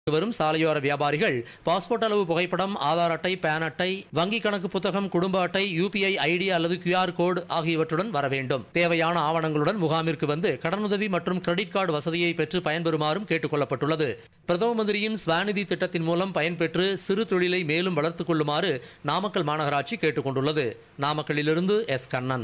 வரும் சாலையோர வியாபாரிகள் பாஸ்போர்ட் அளவு புகைப்படம் ஆதார் அட்டை பேன் அட்டை வங்கி கணக்கு புத்தகம் குடும்ப அட்டை யூபிஐ ஐடி அல்லது கியூஆர் கோடு ஆகியவற்றுடன் வர வேண்டும் தேவையான ஆவணங்களுடன் முகாமிற்கு வந்து கடனுதவி மற்றும் கிரெடிட் கார்டு வசதியை பெற்று பயன்பெறுமாறும் கேட்டுக் கொள்ளப்பட்டுள்ளது பிரதம மந்திரியின் ஸ்வாநிதி திட்டத்தின் மூலம் பயன்பெற்று சிறு தொழிலை மேலும் வளர்த்துக் கொள்ளுமாறு நாமக்கல் மாநகராட்சி கேட்டுக் கொண்டுள்ளது நாமக்கல்லிலிருந்து எஸ் கண்ணன்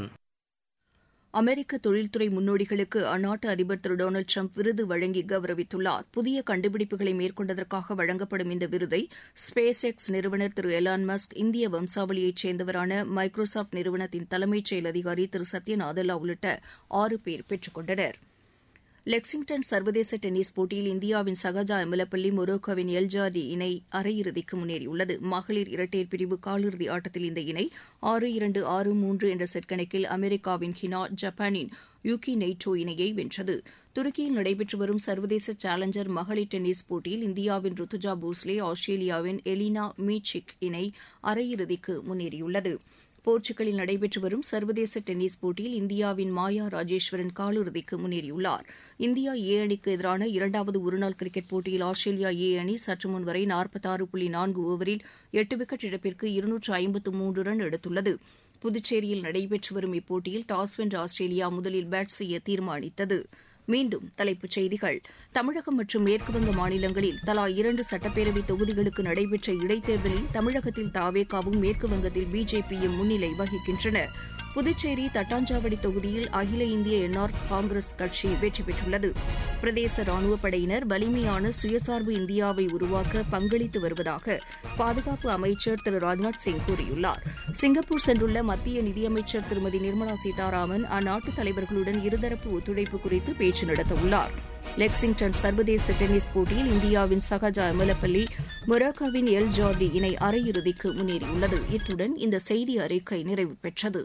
அமெரிக்க தொழில்துறை முன்னோடிகளுக்கு அந்நாட்டு அதிபர் திரு டொனால்டு ட்ரம்ப் விருது வழங்கி கௌரவித்துள்ளார் புதிய கண்டுபிடிப்புகளை மேற்கொண்டதற்காக வழங்கப்படும் இந்த விருதை ஸ்பேஸ் எக்ஸ் நிறுவனர் திரு எலான் மஸ்க் இந்திய வம்சாவளியைச் சேர்ந்தவரான மைக்ரோசாப்ட் நிறுவனத்தின் தலைமைச் செயல் அதிகாரி திரு சத்ய நாதல்லா உள்ளிட்ட ஆறு பேர் பெற்றுக் கொண்டனா் லெக்சிங்டன் சர்வதேச டென்னிஸ் போட்டியில் இந்தியாவின் சகஜா எமலப்பள்ளி மொரோக்கோவின் எல்ஜாரி இணை அரையிறுதிக்கு முன்னேறியுள்ளது மகளிர் இரட்டையர் பிரிவு காலிறுதி ஆட்டத்தில் இந்த இணை ஆறு இரண்டு ஆறு மூன்று என்ற செட் கணக்கில் அமெரிக்காவின் ஹினா ஜப்பானின் யூகி நெய்டோ இணையை வென்றது துருக்கியில் நடைபெற்று வரும் சர்வதேச சேலஞ்சர் மகளிர் டென்னிஸ் போட்டியில் இந்தியாவின் ருத்துஜா போஸ்லே ஆஸ்திரேலியாவின் எலினா மீச்சிக் இணை அரையிறுதிக்கு முன்னேறியுள்ளது போர்ச்சுகலில் நடைபெற்று வரும் சர்வதேச டென்னிஸ் போட்டியில் இந்தியாவின் மாயா ராஜேஸ்வரன் காலிறுதிக்கு முன்னேறியுள்ளார் இந்தியா ஏ அணிக்கு எதிரான இரண்டாவது ஒருநாள் கிரிக்கெட் போட்டியில் ஆஸ்திரேலியா ஏ அணி சற்று முன் வரை நாற்பத்தாறு புள்ளி நான்கு ஓவரில் எட்டு விக்கெட் இழப்பிற்கு இருநூற்று ஐம்பத்து மூன்று ரன் எடுத்துள்ளது புதுச்சேரியில் நடைபெற்று வரும் இப்போட்டியில் டாஸ் வென்ற ஆஸ்திரேலியா முதலில் பேட் செய்ய தீர்மானித்தது மீண்டும் தலைப்புச் செய்திகள் தமிழகம் மற்றும் மேற்குவங்க மாநிலங்களில் தலா இரண்டு சட்டப்பேரவை தொகுதிகளுக்கு நடைபெற்ற இடைத்தேர்தலில் தமிழகத்தில் தாவேகாவும் மேற்குவங்கத்தில் பிஜேபியும் முன்னிலை வகிக்கின்றன புதுச்சேரி தட்டாஞ்சாவடி தொகுதியில் அகில இந்திய என்ஆர் காங்கிரஸ் கட்சி வெற்றி பெற்றுள்ளது பிரதேச ராணுவப் படையினர் வலிமையான சுயசார்பு இந்தியாவை உருவாக்க பங்களித்து வருவதாக பாதுகாப்பு அமைச்சர் திரு ராஜ்நாத் சிங் கூறியுள்ளார் சிங்கப்பூர் சென்றுள்ள மத்திய நிதியமைச்சர் திருமதி நிர்மலா சீதாராமன் அந்நாட்டு தலைவர்களுடன் இருதரப்பு ஒத்துழைப்பு குறித்து பேச்சு நடத்தவுள்ளார் லெக்சிங்டன் சர்வதேச டென்னிஸ் போட்டியில் இந்தியாவின் சகஜா எமலப்பள்ளி மொராக்காவின் எல் ஜார்டி இணை அரையிறுதிக்கு முன்னேறியுள்ளது இத்துடன் இந்த செய்தி அறிக்கை நிறைவு பெற்றது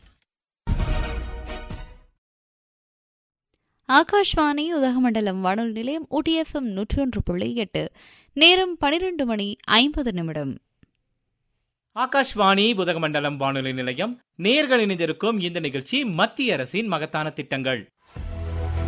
ஆகாஷ்வாணி உதகமண்டலம் வானொலி நிலையம் ஊட்டிஎஃப்எம் நூற்றி ஒன்று புள்ளி எட்டு நேரம் பனிரெண்டு மணி ஐம்பது நிமிடம் ஆகாஷ்வாணி புதகமண்டலம் வானொலி நிலையம் நேர்கள் இணைந்திருக்கும் இந்த நிகழ்ச்சி மத்திய அரசின் மகத்தான திட்டங்கள்